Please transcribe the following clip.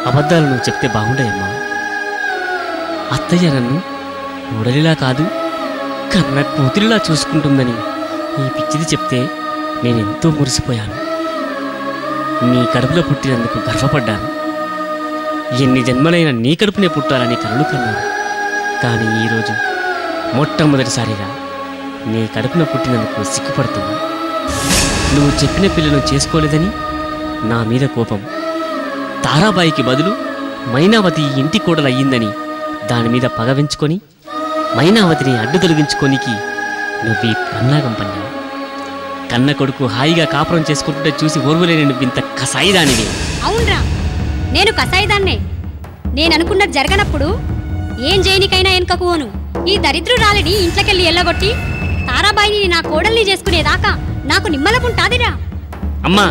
అబద్ధాలు నువ్వు చెప్తే బాగుండదమ్మా అత్తయ్య నన్ను ఉడలిలా కాదు కన్న కూతురిలా చూసుకుంటుందని ఈ పిచ్చిది చెప్తే నేనెంతో మురిసిపోయాను నీ కడుపులో పుట్టినందుకు గర్వపడ్డాను ఎన్ని జన్మలైన నీ కడుపునే పుట్టాలని కలలు కన్నాను కానీ ఈరోజు మొట్టమొదటిసారిగా నీ కడుపున పుట్టినందుకు సిగ్గుపడుతున్నా నువ్వు చెప్పిన పిల్లను చేసుకోలేదని నా మీద కోపం తారాబాయికి బదులు మైనావతి ఈ ఇంటి కోడలు అయ్యిందని దాని మీద పగ పెంచుకొని మైనావతిని అడ్డు తొలగించుకోనికి నువ్వు ఈ పన్నాగం పన్నావు కన్న కొడుకు హాయిగా కాపురం చేసుకుంటుంటే చూసి ఓర్వలేని నువ్వు ఇంత కసాయిదానివి అవునరా నేను కసాయిదాన్నే నేను అనుకున్నది జరగనప్పుడు ఏం చేయనికైనా వెనుకకు పోను ఈ దరిద్రురాలిని ఇంట్లోకెళ్ళి ఎల్లగొట్టి తారాబాయిని నా కోడల్ని చేసుకునేదాకా నాకు నిమ్మలకుంటాదిరా అమ్మా